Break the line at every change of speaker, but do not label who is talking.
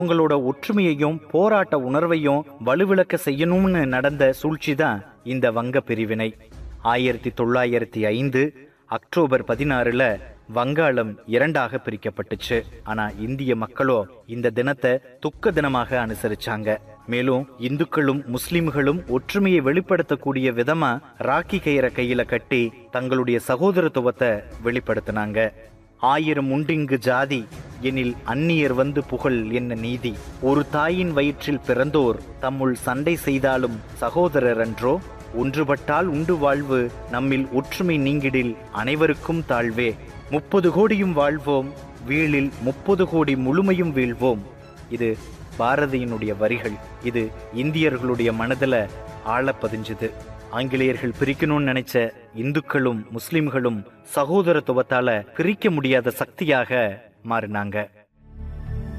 உங்களோட ஒற்றுமையையும் போராட்ட உணர்வையும் வலுவிளக்க செய்யணும்னு நடந்த சூழ்ச்சி தான் இந்த வங்க பிரிவினை ஆயிரத்தி தொள்ளாயிரத்தி ஐந்து அக்டோபர் பதினாறுல வங்காளம் இரண்டாக பிரிக்கப்பட்டுச்சு ஆனா இந்திய மக்களோ இந்த தினத்தை துக்க தினமாக அனுசரிச்சாங்க மேலும் இந்துக்களும் முஸ்லிம்களும் ஒற்றுமையை வெளிப்படுத்தக்கூடிய விதமா ராக்கி கயிறை கையில கட்டி தங்களுடைய சகோதரத்துவத்தை வெளிப்படுத்தினாங்க ஆயிரம் உண்டிங்கு ஜாதி எனில் அந்நியர் வந்து புகழ் என்ன நீதி ஒரு தாயின் வயிற்றில் பிறந்தோர் தம்முள் சண்டை செய்தாலும் சகோதரர் அன்றோ ஒன்றுபட்டால் உண்டு வாழ்வு நம்மில் ஒற்றுமை நீங்கிடில் அனைவருக்கும் தாழ்வே முப்பது கோடியும் வாழ்வோம் வீழில் முப்பது கோடி முழுமையும் வீழ்வோம் இது பாரதியினுடைய வரிகள் இது இந்தியர்களுடைய மனதுல ஆழ பதிஞ்சுது ஆங்கிலேயர்கள் பிரிக்கணும்னு நினைச்ச இந்துக்களும் முஸ்லிம்களும் சகோதரத்துவத்தால பிரிக்க முடியாத சக்தியாக மாறினாங்க